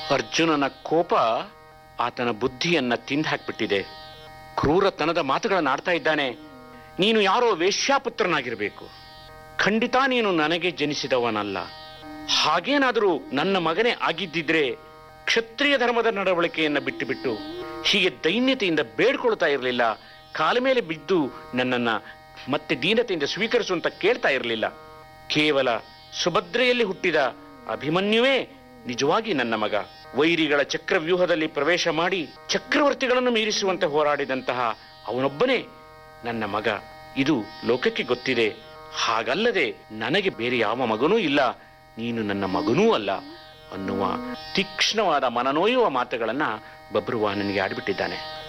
ಅರ್ಜುನನ ಕೋಪ ಆತನ ಬುದ್ಧಿಯನ್ನ ತಿಂದಾಕ್ಬಿಟ್ಟಿದೆ ಕ್ರೂರತನದ ಮಾತುಗಳನ್ನು ಆಡ್ತಾ ಇದ್ದಾನೆ ನೀನು ಯಾರೋ ವೇಶ್ಯಾಪುತ್ರನಾಗಿರಬೇಕು ಖಂಡಿತ ನೀನು ನನಗೆ ಜನಿಸಿದವನಲ್ಲ ಹಾಗೇನಾದರೂ ನನ್ನ ಮಗನೇ ಆಗಿದ್ದಿದ್ರೆ ಕ್ಷತ್ರಿಯ ಧರ್ಮದ ನಡವಳಿಕೆಯನ್ನ ಬಿಟ್ಟು ಬಿಟ್ಟು ಹೀಗೆ ದೈನ್ಯತೆಯಿಂದ ಬೇಡ್ಕೊಳ್ತಾ ಇರಲಿಲ್ಲ ಕಾಲ ಮೇಲೆ ಬಿದ್ದು ನನ್ನನ್ನ ಮತ್ತೆ ದೀನತೆಯಿಂದ ಸ್ವೀಕರಿಸು ಅಂತ ಕೇಳ್ತಾ ಇರಲಿಲ್ಲ ಕೇವಲ ಸುಭದ್ರೆಯಲ್ಲಿ ಹುಟ್ಟಿದ ಅಭಿಮನ್ಯುವೇ ನಿಜವಾಗಿ ನನ್ನ ಮಗ ವೈರಿಗಳ ಚಕ್ರವ್ಯೂಹದಲ್ಲಿ ಪ್ರವೇಶ ಮಾಡಿ ಚಕ್ರವರ್ತಿಗಳನ್ನು ಮೀರಿಸುವಂತೆ ಹೋರಾಡಿದಂತಹ ಅವನೊಬ್ಬನೇ ನನ್ನ ಮಗ ಇದು ಲೋಕಕ್ಕೆ ಗೊತ್ತಿದೆ ಹಾಗಲ್ಲದೆ ನನಗೆ ಬೇರೆ ಯಾವ ಮಗನೂ ಇಲ್ಲ ನೀನು ನನ್ನ ಮಗನೂ ಅಲ್ಲ ಅನ್ನುವ ತೀಕ್ಷ್ಣವಾದ ಮನನೋಯುವ ಮಾತುಗಳನ್ನ ಬಬ್ರುವಾಹನನಿಗೆ ಆಡ್ಬಿಟ್ಟಿದ್ದಾನೆ